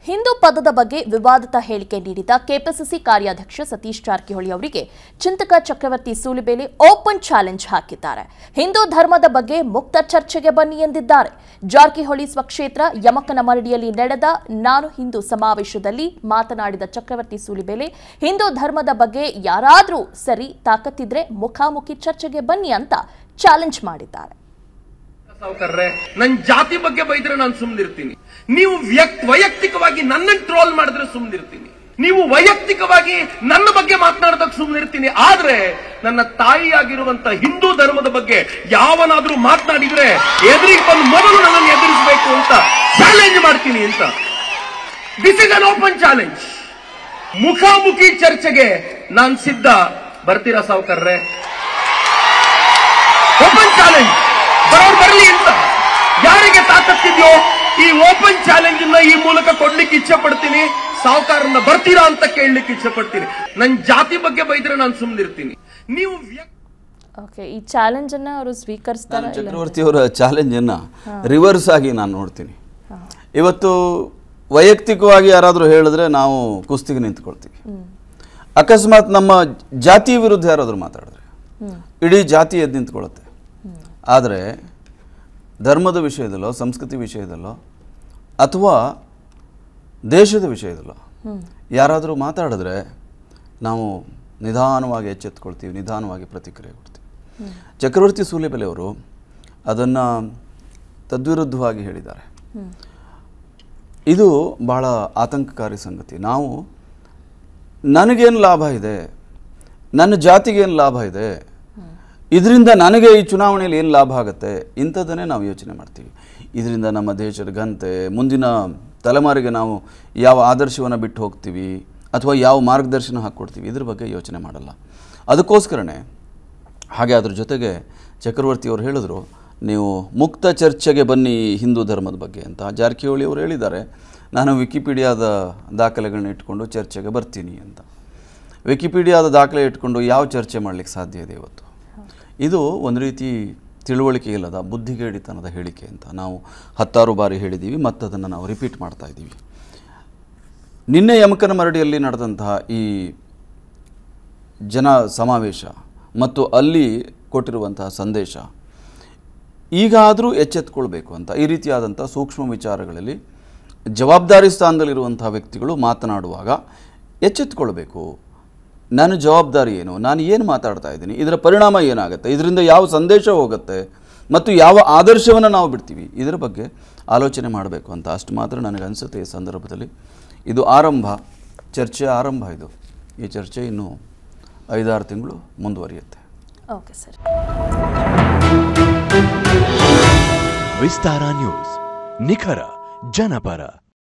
ಹಿಂದೂ ಪದದ ಬಗ್ಗೆ ವಿವಾದಿತ ಹೇಳಿಕೆ ನೀಡಿದ ಕೆಪಿಸಿಸಿ ಕಾರ್ಯಾಧ್ಯಕ್ಷ ಸತೀಶ್ ಜಾರಕಿಹೊಳಿ ಅವರಿಗೆ ಚಿಂತಕ ಚಕ್ರವರ್ತಿ ಸೂಲಿಬೇಲಿ ಓಪನ್ ಚಾಲೆಂಜ್ ಹಾಕಿದ್ದಾರೆ ಹಿಂದೂ ಧರ್ಮದ ಬಗ್ಗೆ ಮುಕ್ತ ಚರ್ಚೆಗೆ ಬನ್ನಿ ಎಂದಿದ್ದಾರೆ ಜಾರಕಿಹೊಳಿ ಸ್ವಕ್ಷೇತ್ರ ಯಮಕನಮರಡಿಯಲ್ಲಿ ನಡೆದ ನಾನು ಹಿಂದೂ ಸಮಾವೇಶದಲ್ಲಿ ಮಾತನಾಡಿದ ಚಕ್ರವರ್ತಿ ಸೂಲಿಬೇಲೆ ಹಿಂದೂ ಧರ್ಮದ ಬಗ್ಗೆ ಯಾರಾದರೂ ಸರಿ ತಾಕತ್ತಿದ್ರೆ ಮುಖಾಮುಖಿ ಚರ್ಚೆಗೆ ಬನ್ನಿ ಅಂತ ಚಾಲೆಂಜ್ ಮಾಡಿದ್ದಾರೆ ಸಾವುಕಾರ್ರೆ ನನ್ ಜಾತಿ ಬಗ್ಗೆ ಬೈದ್ರೆ ನಾನು ಸುಮ್ನಿರ್ತೀನಿ ನೀವು ವ್ಯಕ್ತ ವೈಯಕ್ತಿಕವಾಗಿ ನನ್ನ ಟ್ರೋಲ್ ಮಾಡಿದ್ರೆ ಸುಮ್ನಿರ್ತೀನಿ ನೀವು ವೈಯಕ್ತಿಕವಾಗಿ ನನ್ನ ಬಗ್ಗೆ ಮಾತನಾಡೋದಕ್ಕೆ ಸುಮ್ನಿರ್ತೀನಿ ಆದ್ರೆ ನನ್ನ ತಾಯಿಯಾಗಿರುವಂತ ಹಿಂದೂ ಧರ್ಮದ ಬಗ್ಗೆ ಯಾವನಾದ್ರೂ ಮಾತನಾಡಿದ್ರೆ ಎದುರಿಗೆ ಬಂದು ಮೊದಲು ನನ್ನನ್ನು ಎದುರಿಸಬೇಕು ಅಂತ ಚಾಲೆಂಜ್ ಮಾಡ್ತೀನಿ ಅಂತ this is an open challenge ಮುಖಾಮುಖಿ ಚರ್ಚೆಗೆ ನಾನ್ ಸಿದ್ಧ ಬರ್ತೀರಾ ಸಾವುಕಾರ್ರೆ ಓಪನ್ ಚಾಲೆಂಜ್ ಬರೋರು ಬರಲಿ ಅಂತ ಯಾರಿಗೆ ತಾಕತ್ತಿದ್ಯೋ ಈ ಓಪನ್ ಚಾಲೆಂಜ್ ಅನ್ನ ಈ ಮೂಲಕ ಕೊಡ್ಲಿಕ್ಕೆ ಇಚ್ಛೆ ಪಡ್ತೀನಿ ಸಾವುಕಾರನ್ನ ಬರ್ತೀರಾ ಅಂತ ಕೇಳಲಿಕ್ಕೆ ಇಚ್ಛೆ ಪಡ್ತೀನಿ ನನ್ ಜಾತಿ ಬಗ್ಗೆ ಬೈದ್ರೆ ನಾನು ಸುಮ್ನಿರ್ತೀನಿ ನೀವು ವ್ಯಕ್ತಿ ಓಕೆ ಈ ಚಾಲೆಂಜ್ ಅನ್ನ ಅವರು ಸ್ವೀಕರಿಸ್ತಾರ ನಾನು ಚಕ್ರವರ್ತಿ ಅವರ ಚಾಲೆಂಜನ್ನು ರಿವರ್ಸ್ ಆಗಿ ನಾನು ನೋಡ್ತೀನಿ ಇವತ್ತು ವೈಯಕ್ತಿಕವಾಗಿ ಯಾರಾದರೂ ಹೇಳಿದ್ರೆ ನಾವು ಕುಸ್ತಿಗೆ ನಿಂತ್ಕೊಳ್ತೀವಿ ಅಕಸ್ಮಾತ್ ನಮ್ಮ ಜಾತಿ ವಿರುದ್ಧ ಯಾರಾದರೂ ಮಾತಾಡಿದ್ರೆ ಇಡೀ ಜಾತಿ ಎದ್ದು ನಿಂತ್ಕೊಳ್ಳುತ್ತೆ ಆದರೆ ಧರ್ಮದ ವಿಷಯದಲ್ಲೋ ಸಂಸ್ಕೃತಿ ವಿಷಯದಲ್ಲೋ ಅಥವಾ ದೇಶದ ವಿಷಯದಲ್ಲೋ ಯಾರಾದರೂ ಮಾತಾಡಿದ್ರೆ ನಾವು ನಿಧಾನವಾಗಿ ಎಚ್ಚೆತ್ಕೊಳ್ತೀವಿ ನಿಧಾನವಾಗಿ ಪ್ರತಿಕ್ರಿಯೆ ಕೊಡ್ತೀವಿ ಚಕ್ರವರ್ತಿ ಸೂಲಿಬೆಲೆ ಅವರು ಅದನ್ನು ತದ್ವಿರುದ್ಧವಾಗಿ ಹೇಳಿದ್ದಾರೆ ಇದು ಬಹಳ ಆತಂಕಕಾರಿ ಸಂಗತಿ ನಾವು ನನಗೇನು ಲಾಭ ಇದೆ ನನ್ನ ಜಾತಿಗೇನು ಲಾಭ ಇದೆ ಇದರಿಂದ ನನಗೆ ಈ ಚುನಾವಣೆಯಲ್ಲಿ ಏನು ಲಾಭ ಆಗುತ್ತೆ ಇಂಥದ್ದನ್ನೇ ನಾವು ಯೋಚನೆ ಮಾಡ್ತೀವಿ ಇದರಿಂದ ನಮ್ಮ ದೇಶದ ಘನತೆ ಮುಂದಿನ ತಲೆಮಾರಿಗೆ ನಾವು ಯಾವ ಆದರ್ಶವನ್ನು ಬಿಟ್ಟು ಹೋಗ್ತೀವಿ ಅಥವಾ ಯಾವ ಮಾರ್ಗದರ್ಶನ ಹಾಕ್ಕೊಡ್ತೀವಿ ಇದ್ರ ಬಗ್ಗೆ ಯೋಚನೆ ಮಾಡಲ್ಲ ಅದಕ್ಕೋಸ್ಕರನೇ ಹಾಗೆ ಅದ್ರ ಜೊತೆಗೆ ಚಕ್ರವರ್ತಿ ಅವರು ಹೇಳಿದ್ರು ನೀವು ಮುಕ್ತ ಚರ್ಚೆಗೆ ಬನ್ನಿ ಹಿಂದೂ ಧರ್ಮದ ಬಗ್ಗೆ ಅಂತ ಜಾರಕಿಹೊಳಿ ಅವರು ಹೇಳಿದ್ದಾರೆ ನಾನು ವಿಕಿಪೀಡಿಯಾದ ದಾಖಲೆಗಳನ್ನ ಇಟ್ಕೊಂಡು ಚರ್ಚೆಗೆ ಬರ್ತೀನಿ ಅಂತ ವಿಕಿಪೀಡಿಯಾದ ದಾಖಲೆ ಇಟ್ಕೊಂಡು ಯಾವ ಚರ್ಚೆ ಮಾಡಲಿಕ್ಕೆ ಸಾಧ್ಯ ಇದೆ ಇವತ್ತು ಇದು ಒಂದು ರೀತಿ ತಿಳುವಳಿಕೆ ಇಲ್ಲದ ಬುದ್ಧಿಗೇಡಿತನದ ಹೇಳಿಕೆ ಅಂತ ನಾವು ಹತ್ತಾರು ಬಾರಿ ಹೇಳಿದ್ದೀವಿ ಮತ್ತು ಅದನ್ನು ನಾವು ರಿಪೀಟ್ ಮಾಡ್ತಾ ಇದ್ದೀವಿ ನಿನ್ನೆ ಯಮಕನ ಮರಡಿಯಲ್ಲಿ ನಡೆದಂತಹ ಈ ಜನ ಸಮಾವೇಶ ಮತ್ತು ಅಲ್ಲಿ ಕೊಟ್ಟಿರುವಂತಹ ಸಂದೇಶ ಈಗಾದರೂ ಎಚ್ಚೆತ್ತುಕೊಳ್ಬೇಕು ಅಂತ ಈ ರೀತಿಯಾದಂಥ ಸೂಕ್ಷ್ಮ ವಿಚಾರಗಳಲ್ಲಿ ಜವಾಬ್ದಾರಿ ಸ್ಥಾನದಲ್ಲಿರುವಂತಹ ವ್ಯಕ್ತಿಗಳು ಮಾತನಾಡುವಾಗ ಎಚ್ಚೆತ್ತುಕೊಳ್ಬೇಕು ನನ್ನ ಜವಾಬ್ದಾರಿ ಏನು ನಾನು ಏನು ಮಾತಾಡ್ತಾ ಇದ್ದೀನಿ ಇದರ ಪರಿಣಾಮ ಏನಾಗುತ್ತೆ ಇದರಿಂದ ಯಾವ ಸಂದೇಶ ಹೋಗುತ್ತೆ ಮತ್ತು ಯಾವ ಆದರ್ಶವನ್ನು ನಾವು ಬಿಡ್ತೀವಿ ಇದರ ಬಗ್ಗೆ ಆಲೋಚನೆ ಮಾಡಬೇಕು ಅಂತ ಅಷ್ಟು ಮಾತ್ರ ನನಗೆ ಅನಿಸುತ್ತೆ ಈ ಸಂದರ್ಭದಲ್ಲಿ ಇದು ಆರಂಭ ಚರ್ಚೆ ಆರಂಭ ಇದು ಈ ಚರ್ಚೆ ಇನ್ನೂ ಐದಾರು ತಿಂಗಳು ಮುಂದುವರಿಯುತ್ತೆ ಓಕೆ ಸರ್ ವಿಸ್ತಾರ ನ್ಯೂಸ್ ನಿಖರ ಜನಪರ